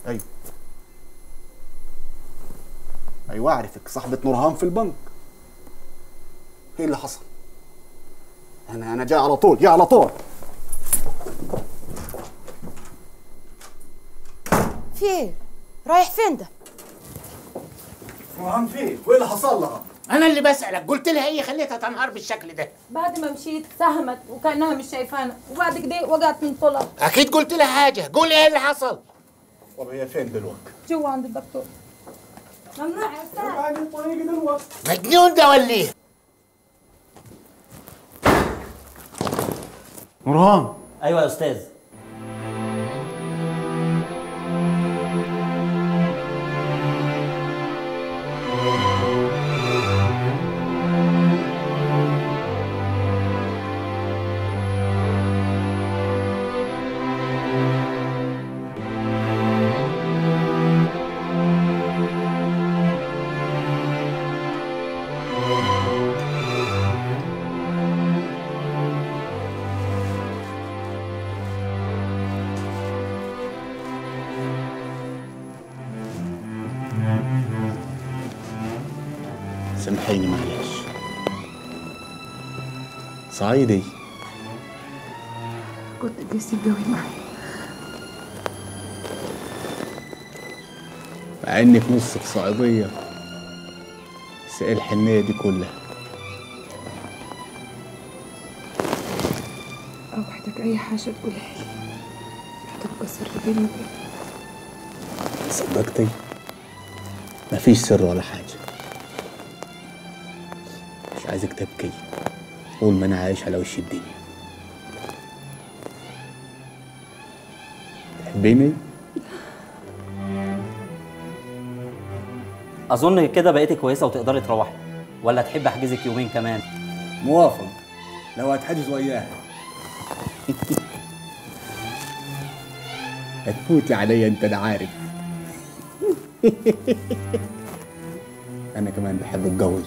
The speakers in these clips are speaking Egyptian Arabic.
ايوه ايوه اعرفك صاحبة نورهان في البنك ايه اللي حصل انا انا جاي على طول جاي على طول في ايه رايح فين ده نورهان فين وايه اللي حصل لها انا اللي بسالك قلت لها ايه خليتها تنهار بالشكل ده بعد ما مشيت ساهمت وكانها مش شايفانا وبعد كده وقعت من طولها اكيد قلت لها حاجه قول ايه اللي حصل طب هي فين دلوقتي جوا عند الدكتور ممنوع يا استاذ مجنون ده ولا ايه نورهان ايوه يا استاذ سامحيني معلش صعيدي كنت قاسي قوي معايا مع انك نصك صعيدية بس ايه الحنية دي كلها اوعدك اي حاجه تقولها لي هتبقى سر بيني وبينك صدقتي مفيش سر ولا حاجة مش عايزك تبكي طول ما انا عايش على وش الدنيا تحبيني؟ اظن كده بقيتي كويسه وتقدري تروحي ولا تحب احجزك يومين كمان موافق لو هتحجز وياها هتفوتي عليا انت انا عارف انا كمان بحب الجوز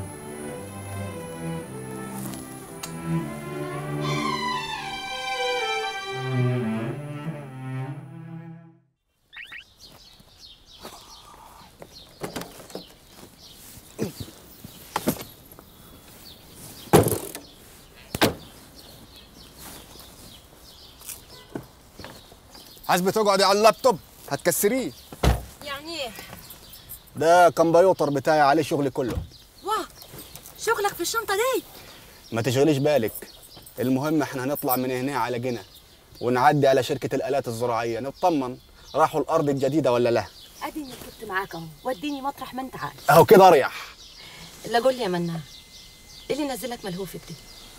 حاسبة تقعدي على اللابتوب هتكسريه يعني ايه ده كمبيوتر بتاعي عليه شغلي كله واه شغلك في الشنطه دي ما تشغليش بالك المهم احنا هنطلع من هنا على جنة ونعدي على شركة الآلات الزراعية نطمن راحوا الأرض الجديدة ولا لا اديني كنت معاك اهو وديني مطرح ما انت عايز أهو كده أريح لا قول لي يا منى ايه اللي نزلك ملهوف دي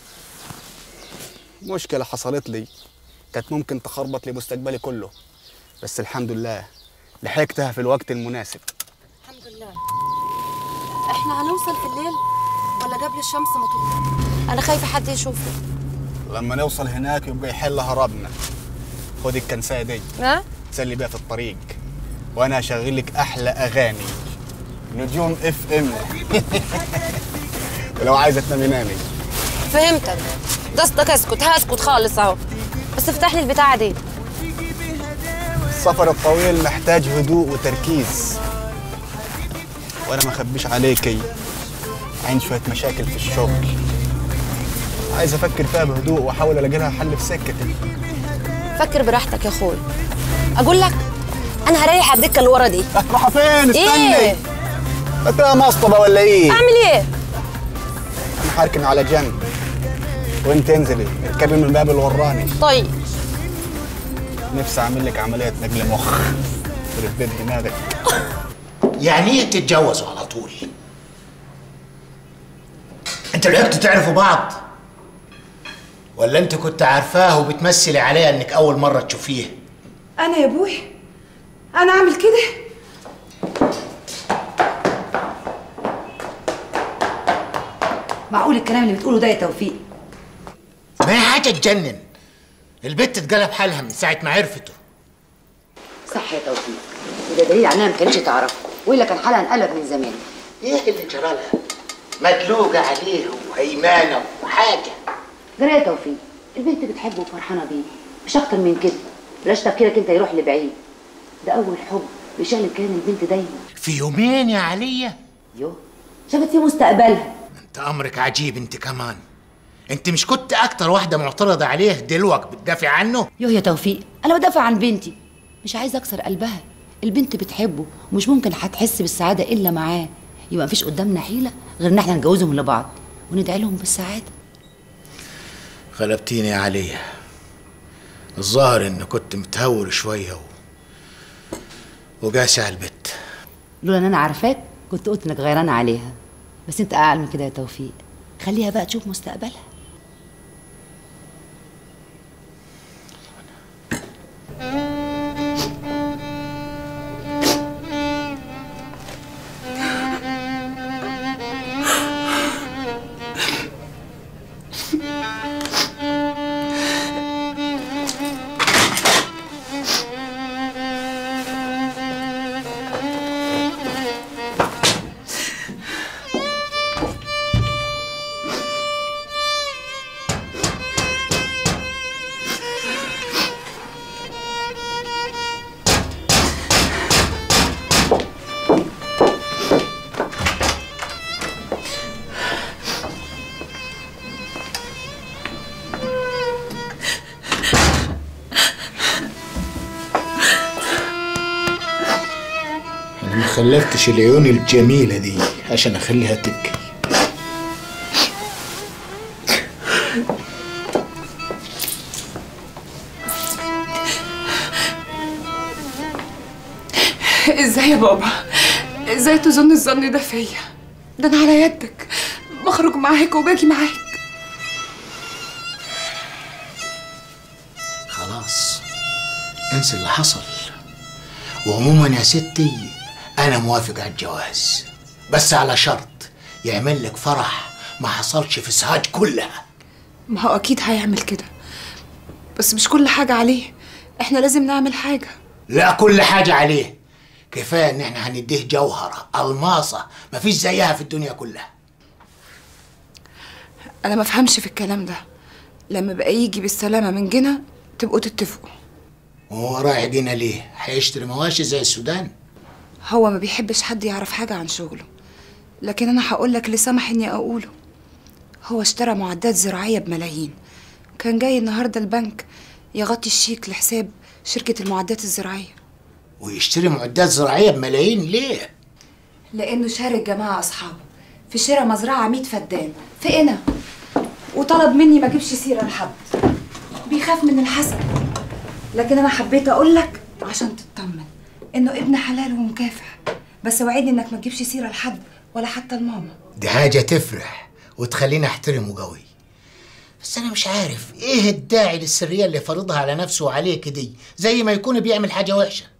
مشكلة حصلت لي كانت ممكن تخربط لي مستقبلي كله بس الحمد لله لحقتها في الوقت المناسب الحمد لله احنا هنوصل في الليل ولا قبل الشمس ما تطلع انا خايفه حد يشوفنا لما نوصل هناك يبقى يحل هربنا خدي الكنساية دي ها تسلي بيها في الطريق وانا هشغل لك احلى اغاني نجوم اف ام ولو عايزه تنامي نامي فهمتك قصدك اسكت هسكت خالص اهو بس افتح لي البتاعه دي السفر الطويل محتاج هدوء وتركيز وانا ما اخبيش عليكي عندي شويه مشاكل في الشغل عايز افكر فيها بهدوء واحاول الاقي لها حل في سكتي فكر براحتك يا اخوي اقول لك انا هريح على الدكه اللي ورا دي راح فين استني ايه فاكرها مصطبه ولا ايه اعمل ايه انا حاركن على جنب وانت انزلي اركبي من الباب اللي وراني طيب نفسي اعمل لك عمليه نقل مخ يخرب بيت دماغك يعني ايه تتجوزوا على طول انتوا لحقتوا تعرفوا بعض ولا انت كنت عارفاه وبتمثلي عليه انك اول مره تشوفيه انا يا ابوي انا اعمل كده معقول الكلام اللي بتقوله ده يا توفيق ما هي حاجه تجنن البت اتقلب حالها من ساعه ما عرفته صح يا توفيق وده دليل على انها ما كانتش تعرفه والا كان حالها انقلب من زمان ايه اللي جرى لها مدلوقه عليه وهيمانه وحاجه جرى يا توفيق البنت بتحبه وفرحانه بيه مش اكتر من كده بلاش تفكيرك انت يروح لبعيد ده اول حب بيشقلب كان البنت دايما في يومين يا عليا يوه شافت فيه مستقبلها انت امرك عجيب انت كمان انت مش كنت اكتر واحده معترضه عليه دلوقتي بتدافع عنه يوه يا توفيق انا بدافع عن بنتي مش عايزه اكسر قلبها البنت بتحبه ومش ممكن هتحس بالسعاده الا معاه يبقى مفيش قدامنا حيله غير ان احنا نجوزهم لبعض وندعي لهم بالسعاده غلبتيني يا عليا الظاهر اني كنت متهور شويه و... وقاسي على البت لولا ان انا عارفاك كنت قلت انك غيرانه عليها بس انت اعلى من كده يا توفيق خليها بقى تشوف مستقبلها انا ما خلفتش العيون الجميله دي عشان اخليها تبكي ازاي يا بابا ازاي تظن الظن ده فيا ده انا على يدك بخرج معاك وباجي معاك خلاص انسى اللي حصل وعموما يا ستي انا موافق على الجواز بس على شرط يعمل لك فرح ما حصلش في سهاج كلها ما هو اكيد هيعمل كده بس مش كل حاجة عليه احنا لازم نعمل حاجة لا كل حاجة عليه كفاية ان احنا هنديه جوهرة الماصة مفيش زيها في الدنيا كلها انا ما افهمش في الكلام ده لما بقى يجي بالسلامة من جنة تبقوا تتفقوا وهو رايح جينا ليه هيشتري مواشي زي السودان هو ما بيحبش حد يعرف حاجة عن شغله لكن أنا هقول لك اللي سمح إني أقوله هو اشترى معدات زراعية بملايين كان جاي النهاردة البنك يغطي الشيك لحساب شركة المعدات الزراعية ويشتري معدات زراعية بملايين ليه لأنه شارك جماعة أصحابه في شراء مزرعة 100 فدان في قنا وطلب مني ما أجيبش سيرة لحد بيخاف من الحسد لكن أنا حبيت أقول لك عشان تطمن إنه ابن حلال ومكافح بس وعدني إنك ما تجيبش سيرة لحد ولا حتى لماما دي حاجة تفرح وتخليني احترمه قوي بس انا مش عارف ايه الداعي للسرية اللي فرضها على نفسه وعليك دي زي ما يكون بيعمل حاجة وحشة